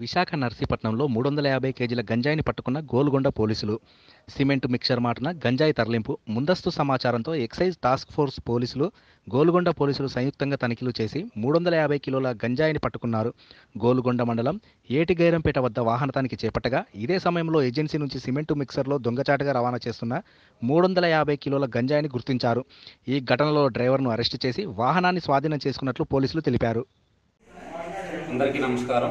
విశాఖ నర్సీపట్నంలో మూడు వందల యాభై కేజీల గంజాయిని పట్టుకున్న గోల్గొండ పోలీసులు సిమెంట్ మిక్చర్ మాటన గంజాయి తరలింపు ముందస్తు సమాచారంతో ఎక్సైజ్ టాస్క్ ఫోర్స్ పోలీసులు గోల్గొండ పోలీసులు సంయుక్తంగా తనిఖీలు చేసి మూడు వందల యాభై కిలోల గంజాయిని పట్టుకున్నారు గోల్గొండ మండలం ఏటిగైరంపేట వద్ద వాహన తనిఖీ చేపట్టగా ఇదే సమయంలో ఏజెన్సీ నుంచి సిమెంటు మిక్సర్లో దొంగచాటుగా రవాణా చేస్తున్న మూడు వందల యాభై కిలోల గంజాయిని గుర్తించారు ఈ ఘటనలో డ్రైవర్ను అరెస్టు చేసి వాహనాన్ని స్వాధీనం చేసుకున్నట్లు పోలీసులు తెలిపారు అందరికీ నమస్కారం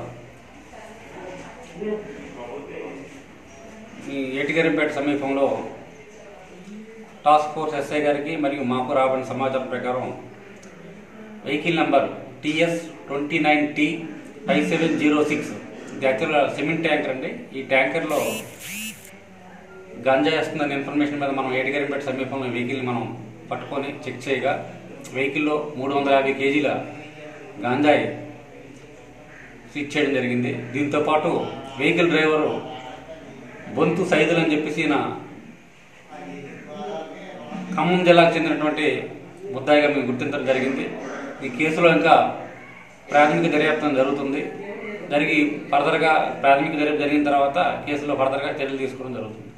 ఈ ఏటిగరిపేట సమీపంలో టాస్క్ ఫోర్స్ ఎస్ఐ గారికి మరియు మాకు రాబడిన సమాచారం ప్రకారం vehicle number TS twenty nine T five seven zero six ఇది యాక్చువల్గా సిమెంట్ ట్యాంకర్ అండి ఈ ట్యాంకర్లో గంజా వేస్తుందనే ఇన్ఫర్మేషన్ మీద మనం ఏటిగరిపేట సమీపంలో వెహికల్ని మనం పట్టుకొని చెక్ చేయగా వెహికల్లో మూడు వందల యాభై కేజీల గాంజాయి సీజ్ చేయడం జరిగింది దీంతో పాటు వెహికల్ డ్రైవరు బొంతు సైదులు అని చెప్పేసి ఈయన ఖమ్మం జిల్లాకు చెందినటువంటి ముద్దాయిగా మేము గుర్తించడం జరిగింది ఈ కేసులో ఇంకా ప్రాథమిక దర్యాప్తు జరుగుతుంది జరిగి ఫర్దర్గా ప్రాథమిక దర్యాప్తు జరిగిన తర్వాత కేసులో ఫర్దర్గా చర్యలు తీసుకోవడం జరుగుతుంది